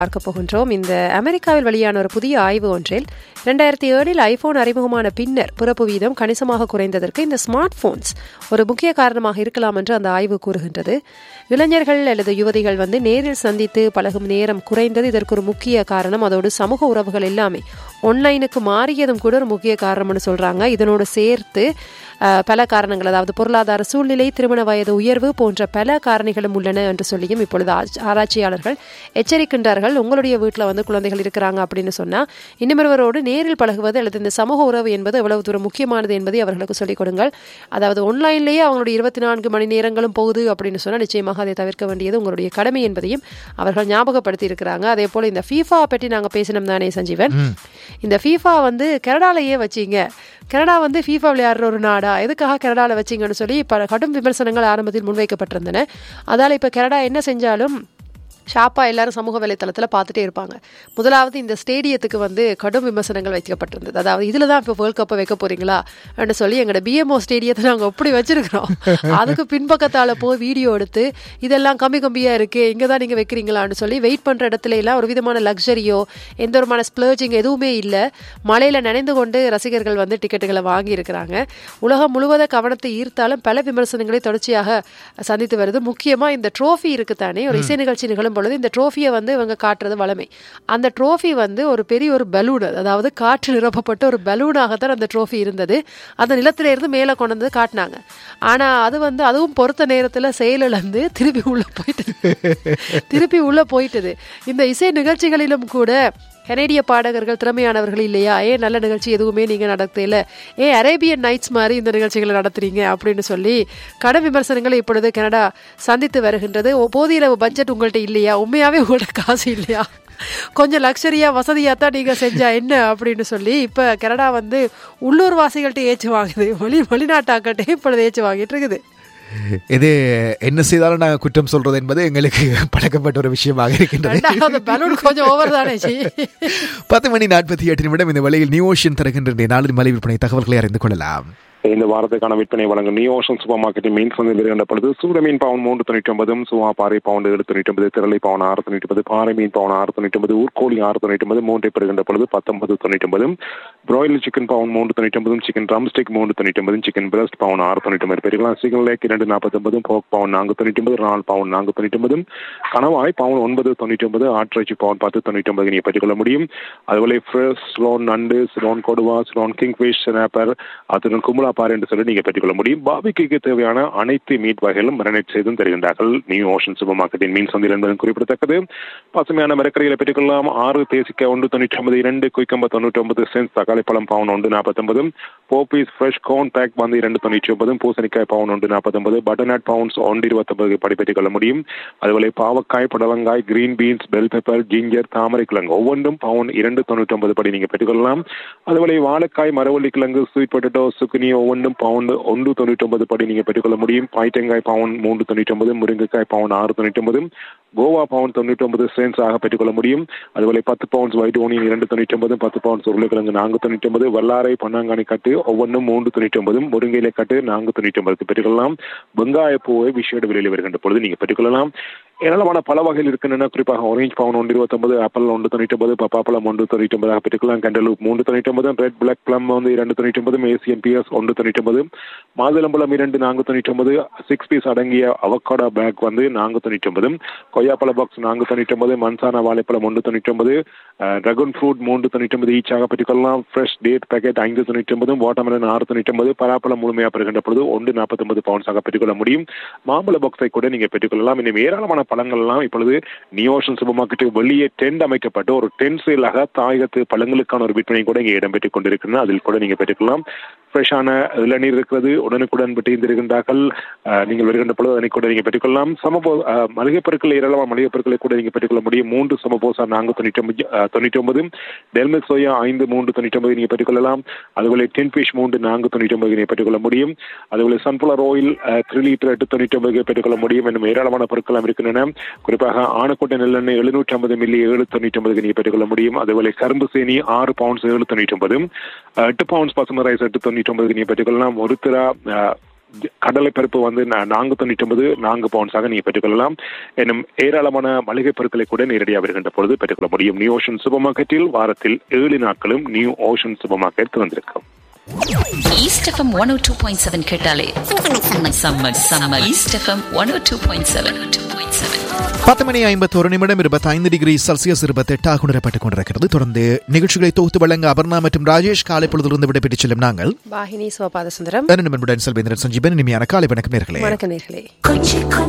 பார்க்க போகின்றோம் இந்த அமெரிக்காவில் வெளியான ஒரு புதிய ஆய்வு ஒன்றில் இரண்டாயிரத்தி ஏழில் ஐபோன் அறிமுகமான பின்னர் பிறப்பு வீதம் கணிசமாக குறைந்ததற்கு இந்த ஸ்மார்ட் போன்ஸ் ஒரு முக்கிய காரணமாக இருக்கலாம் என்று அந்த ஆய்வு கூறுகின்றது இளைஞர்கள் அல்லது யுவதிகள் வந்து நேரில் சந்தித்து பழகும் நேரம் குறைந்தது இதற்கு ஒரு முக்கிய காரணம் அதோடு சமூக உறவுகள் எல்லாமே ஒன்லைனுக்கு மாறியதும் கூட ஒரு முக்கிய காரணம்னு சொல்றாங்க இதனோடு சேர்த்து அஹ், பல காரணங்கள் அதாவது பொருளாதார சூழ்நிலை திருமண வயது உயர்வு போன்ற பல காரணிகளும் உள்ளன என்று சொல்லியும் இப்பொழுது ஆட்சி- ஆராய்ச்சியாளர்கள் எச்சரிக்கின்றார்கள் உங்களுடைய வீட்டில் வந்து குழந்தைகள் இருக்கிறாங்க அப்படின்னு சொன்னா இன்னுமொருவரோடு நேரில் பழகுவது அல்லது இந்த சமூக உறவு என்பது எவ்வளவு தூரம் முக்கியமானது என்பதை அவர்களுக்கு சொல்லிக் கொடுங்கள் அதாவது ஒன்லைன்லேயே அவங்களுடைய இருபத்தி நான்கு மணி நேரங்களும் போகுது அப்படின்னு சொன்னா நிச்சயமாக அதை தவிர்க்க வேண்டியது உங்களுடைய கடமை என்பதையும் அவர்கள் ஞாபகப்படுத்தி இருக்கிறாங்க அதே போல இந்த ஃபீஃபா பற்றி நாங்க பேசினோம் தானே சஞ்சீவன் இந்த ஃபீஃபா வந்து கனடாலேயே வச்சீங்க கனடா வந்து ஃபீஃபா விளையாடுற ஒரு நாடா எதுக்காக கனடாவில் வச்சீங்கன்னு சொல்லி பல கடும் விமர்சனங்கள் ஆரம்பத்தில் முன்வைக்கப்பட்டிருந்தன அதால இப்போ கனடா என்ன செஞ்சாலும் ஷாப்பா எல்லாரும் சமூக வலைத்தளத்தில் பார்த்துட்டே இருப்பாங்க முதலாவது இந்த ஸ்டேடியத்துக்கு வந்து கடும் விமர்சனங்கள் வைக்கப்பட்டிருந்தது அதாவது இதில் தான் இப்போ வேர்ல்ட் கப்பை வைக்க போறீங்களா அப்படின்னு சொல்லி எங்களோட பிஎம்ஓ ஸ்டேடியத்தை நாங்கள் எப்படி வச்சிருக்கிறோம் அதுக்கு பின்பக்கத்தால் போய் வீடியோ எடுத்து இதெல்லாம் கம்மி கம்மியாக இருக்கு இங்கே தான் நீங்கள் வைக்கிறீங்களான்னு சொல்லி வெயிட் பண்ணுற இடத்துல எல்லாம் ஒரு விதமான லக்ஸரியோ எந்த விதமான ஸ்ப்ளர்ஜிங் எதுவுமே இல்லை மழையில் நனைந்து கொண்டு ரசிகர்கள் வந்து டிக்கெட்டுகளை வாங்கி இருக்கிறாங்க உலகம் முழுவத கவனத்தை ஈர்த்தாலும் பல விமர்சனங்களை தொடர்ச்சியாக சந்தித்து வருது முக்கியமாக இந்த ட்ரோஃபி இருக்குதானே ஒரு இசை நிகழ்ச்சி நிகழும் பொழுது இந்த ட்ரோஃபியை வந்து இவங்க காட்டுறது வளமை அந்த ட்ரோஃபி வந்து ஒரு பெரிய ஒரு பலூன் அதாவது காற்று நிரப்பப்பட்ட ஒரு பலூனாகத்தான் அந்த ட்ரோஃபி இருந்தது அந்த நிலத்தில இருந்து மேலே கொண்டு வந்து காட்டினாங்க ஆனா அது வந்து அதுவும் பொறுத்த நேரத்துல செயலிழந்து திருப்பி உள்ள போயிட்டது திருப்பி உள்ள போயிட்டது இந்த இசை நிகழ்ச்சிகளிலும் கூட கனேடிய பாடகர்கள் திறமையானவர்கள் இல்லையா ஏன் நல்ல நிகழ்ச்சி எதுவுமே நீங்க நடத்தல ஏன் அரேபியன் நைட்ஸ் மாதிரி இந்த நிகழ்ச்சிகளை நடத்துறீங்க அப்படின்னு சொல்லி கடும் விமர்சனங்களை இப்பொழுது கனடா சந்தித்து வருகின்றது ஓ, போதிய அளவு பட்ஜெட் உங்கள்கிட்ட இல்லையா உண்மையாவே உங்கள்ட்ட காசு இல்லையா கொஞ்சம் லக்ஸரியா வசதியா தான் நீங்க செஞ்சா என்ன அப்படின்னு சொல்லி இப்ப கனடா வந்து உள்ளூர் வாசிகள்கிட்ட ஏச்சு வாங்குது வெளி வெளிநாட்டாக்கள்கிட்ட இப்பொழுது ஏச்சு வாங்கிட்டு இருக்குது இது என்ன செய்தாலும் நாங்கள் குற்றம் சொல்றது என்பது எங்களுக்கு பழக்கப்பட்ட ஒரு விஷயமாக இருக்கின்றது ரெண்டாவது பலூன் கொஞ்சம் ஓவர் தானே ஜி பத்து மணி நாற்பத்தி எட்டு நிமிடம் இந்த வேளையில் நியூ ஓஷன் தருகின்ற இன்றைய நாளின் மலை விற்பனை தகவல்களை அறிந்து கொள்ளலாம் இந்த வாரத்துக்கான விற்பனை வழங்கும் நியூ ஓஷன் சூப்பர் மார்க்கெட்டின் மீன் சந்தை வருகின்ற பொழுது சூட மீன் பவுன் மூன்று தொண்ணூற்றி ஒன்பதும் சுவா பாறை பவுன் ஏழு தொண்ணூற்றி ஒன்பது திரளை பவுன் ஆறு தொண்ணூற்றி ஒன்பது பாறை மீன் பவுன் ஆறு தொண்ணூற்றி ஒன்பது ஊர்கோழி ஆறு தொண்ணூற்றி ஒன்பது மூன்றை பெறுகின்ற பொழுது பத்தொன்பது தொண்ணூற்றி ஒன்பதும் பிராய்லர் சிக்கன் பவுன் மூன்று தொண்ணூற்றி ஒன்பதும் சிக்கன் ட்ரம்ஸ்டிக் மூன்று தொண்ணூற்றி ஒன்பதும் சிக்கன் பிரஸ்ட் பவுன் ஆறு தொண்ணூற்றி ஒன்பது பெருகலாம் சிக்கன் லேக் இரண்டு நாற்பத்தொன்பதும் போக் பவுன் நான்கு தொண்ணூற்றி ஒன்பது ரால் பவுன் நான்கு தொண்ணூற்றி ஒன்பதும் கணவாய் பவுன் ஒன்பது தொண்ணூற்றி ஒன்பது ஆட்டிறைச்சி பவுன் பத்து தொண்ணூற்றி ஒன்பது நீங்கள் பெற்றுக்கொள்ள முடியும் அதுபோல ஃப்ரெஷ் ஸ்லோன் நண்டு ஸ்லோன் கொடுவா ஸ்லோன் கிங்ஃபிஷ் ஸ்னாப்பர் அத்துடன் குமுலா பார் என்று சொல்லி நீங்கள் பெற்றுக்கொள்ள முடியும் பாபிக்கு தேவையான அனைத்து மீட் வகைகளும் மரனேட் செய்தும் தருகின்றார்கள் நியூ ஓஷன் சூப்பர் மார்க்கெட்டின் மீன் சந்தையில் என்பதும் குறிப்பிடத்தக்கது பசுமையான மரக்கறிகளை பெற்றுக்கொள்ளலாம் ஆறு தேசிக்க ஒன்று தொண்ணூற்றி ஒன்பது இரண்டு குயிக்கம்ப தொண்ணூற்றி ஒன்பது சென்ஸ் தக்காளி பழம் பவுன் ஒன்று நாற்பத்தொன்பதும் போப்பீஸ் ஃப்ரெஷ் கோன் பேக் வந்து இரண்டு தொண்ணூற்றி ஒன்பதும் பூசணிக்காய் பவுன் ஒன்று நாற்பத்தொன்பது பட்டர்நட் பவுன்ஸ் ஒன்று இருபத்தொன்பது படி பெற்றுக்கொள்ள முடியும் அதுபோல பாவக்காய் புடலங்காய் green beans bell pepper ginger தாமரை கிழங்கு ஒவ்வொன்றும் பவுன் இரண்டு தொண்ணூற்றி ஒன்பது படி நீங்கள் பெற்றுக்கொள்ளலாம் அதுபோல வாழைக்காய் மரவள்ளி கிழங்கு ஸ்வீட் பொட்டேட்டோ சுக்குனி ஒவ்வொன்றும் பவுன் ஒன்று தொண்ணூற்றி ஒன்பது படி நீங்கள் பெற்றுக்கொள்ள முடியும் பாய்த்தங்காய் பவுன் மூன்று தொண்ணூற்றி ஒன்பது முருங்கைக்காய் பவுன் ஆறு தொண்ணூற்றி ஒன்பது கோவா பவுன் தொண்ணூற்றி ஒன்பது சென்ஸ் ஆக பெற்றுக்கொள்ள முடியும் அதுபோல பத்து பவுன்ஸ் ஒயிட் ஓனியன் இரண்டு தொண்ணூற்றி ஒன்பது பத்து பவுன்ஸ் உருளைக்கிழங்கு நான்கு தொண்ணூற்றி ஒன்பது வல்லாரை பொன்னாங்கானி கட்டு ஒவ்வொன்றும் மூன்று தொண்ணூற்றி ஒன்பதும் முருங்கையிலை கட்டு நான்கு தொண்ணூற்றி ஒன்பதுக்கு பெற்றுக்கொள்ளலாம் வெங்காய பூவை விஷேட விலையில் வருகின்ற பொழுது நீங்கள் பெற்றுக்கொள்ளலாம் ஏராளமான பல வகையில் இருக்கின்றன குறிப்பாக ஆரஞ்சு பவுன் ஒன்று இருபத்தொன்பது ஆப்பிள் ஒன்று தொண்ணூற்றி ஒன்பது பப்பாப்பழம் ஒன்று தொண்ணூற்றி ஒன்பதாக பெற்றுக்கலாம் கண்டலூப் மூன்று தொண்ணூற்றி ஒன்பது ரெட் பிளாக் பிளம் வந்து இரண்டு தொண்ணூற்றி ஒன்பது ஏசியன் பிஎஸ் ஒன்று தொண்ணூற்றி ஒன்பது மாதுளம்பழம் இரண்டு நான்கு தொண்ணூற்றி ஒன்பது சிக்ஸ் பீஸ் அடங்கிய அவக்காடோ பேக் வந்து நான்கு தொண்ணூற்றி ஒன்பது கொய்யாப்பழ பாக்ஸ் நான்கு தொண்ணூற்றி ஒன்பது மன்சானா வாழைப்பழம் ஒன்று தொண்ணூற்றி ஒன்பது ட்ரகன் ஃப்ரூட் மூன்று தொண்ணூற்றி ஒன்பது ஈச்சாக பெற்றுக்கொள்ளலாம் ஃப்ரெஷ் டேட் பேக்கெட் ஐந்து தொண்ணூற்றி ஒன்பதும் வாட்டர்மெலன் ஆறு தொண்ணூற்றி ஒன்பது பலாப்பழம் முழுமையாக பெறுகின்ற பொழுது ஒன்று நாற்பத்தொன்பது பவுன்ஸாக பெற்றுக்கொள்ள முடியும் மாம்பழ பாக்ஸை கூட நீங்கள் பெற்றுக்கொள்ளலாம் இன்னும் ஏராளமான பழங்கள்லாம் இப்பொழுது நியோஷன் சூப்பர் மார்க்கெட்டுக்கு வெளியே டென்ட் அமைக்கப்பட்டு ஒரு டென்ட் சேலாக தாயகத்து பழங்களுக்கான ஒரு விற்பனை கூட இங்கே இடம்பெற்றுக் கொண்டிருக்கின்றன அதில் கூட நீங்கள் பெற்றுக்கொள்ளலாம் ஃப்ரெஷ்ஷான இளநீர் இருக்கிறது உடனுக்குடன் பெற்றிருந்திருக்கின்றார்கள் அஹ், நீங்கள் வருகின்ற பொழுது அதனை கூட நீங்கள் பெற்றுக்கொள்ளலாம் சமபோ அஹ், மளிகைப் பொருட்கள் ஏராளமான மளிகைப் பொருட்களை கூட நீங்கள் பெற்றுக்கொள்ள முடியும் மூன்று சமபோசா நான்கு தொண்ணூற்றி ஒன்பது அஹ், தொண்ணூற்றி ஒன்பது டெல்மிக் சோயா ஐந்து மூன்று தொண்ணூற்றி ஒன்பது நீங்கள் பெற்றுக்கொள்ளலாம் அதுபோல டென் ஃபிஷ் மூன்று நான்கு தொண்ணூற்றி ஒன்பது நீங்கள் பெற்றுக்கொள்ள முடியும் அதுபோல சன்ஃப்ளவர் ஆயில் த்ரீ லிட்டர் எட்டு தொண்ணூற்றி ஒன்பது பெற்றுக்கொள்ள முடியும் என்னும் ஏராளமான பொருட்கள் இருக்கின்றன குறிப்பாக ஆனக்கோட்டை நெல்லெண்ணெய் எழுநூற்றி ஐம்பது மில்லி ஏழு தொண்ணூற்றி ஒன்பதுக்கு நீங்கள் பெற்றுக்கொள்ள முடியும் அதுபோல கரும்பு சேனி ஆறு பவுண்ட்ஸ் ஏழு தொண்ணூற்றி ஒன்பது எட்டு பவுண்ட்ஸ் பசுமை ரைஸ் எட்டு தொண்ணூற்றி ஒன்பதுக்கு நீங்கள் பெற்றுக்கொள்ளலாம் ஒரு திரா அஹ், கடலை பருப்பு வந்து நா- நான்கு தொண்ணூற்றி ஒன்பது நான்கு பவுன்ஸாக நீங்க பெற்றுக்கொள்ளலாம் எனும் ஏராளமான மளிகை பொருட்களை கூட நேரடியாக வருகின்ற பொழுது பெற்றுக்கொள்ள முடியும் நியூ ஓஷன் சூப்பர் மார்க்கெட்டில் வாரத்தில் ஏழு நாட்களும் நியூ ஓஷன் சூப்பர் மார்க்கெட் திறந்திருக்கும் East FM 102.7 கேட்டாலே summer summer East FM one O two point seven two point seven பத்து மணி ஐம்பத்தோரு நிமிடம் இருபத்தைந்து டிகிரி செல்சியஸ் இருபத்தெட்டாக உணரப்பட்டுக் கொண்டிருக்கிறது தொடர்ந்து நிகழ்ச்சிகளை தொகுத்து வழங்க அபர்ணா மற்றும் ராஜேஷ் காலை பொழுதிலிருந்து விடைபெற்றுச் செல்லும் நாங்கள் வாகினி சிவபாத சுந்தரம் நிமிடம் செல்வேந்திரன் சஞ்சீபன் இனிமையான காலை வணக்கம் நேர்களே வணக்கம் நேர்களே கொஞ்சிக்கும்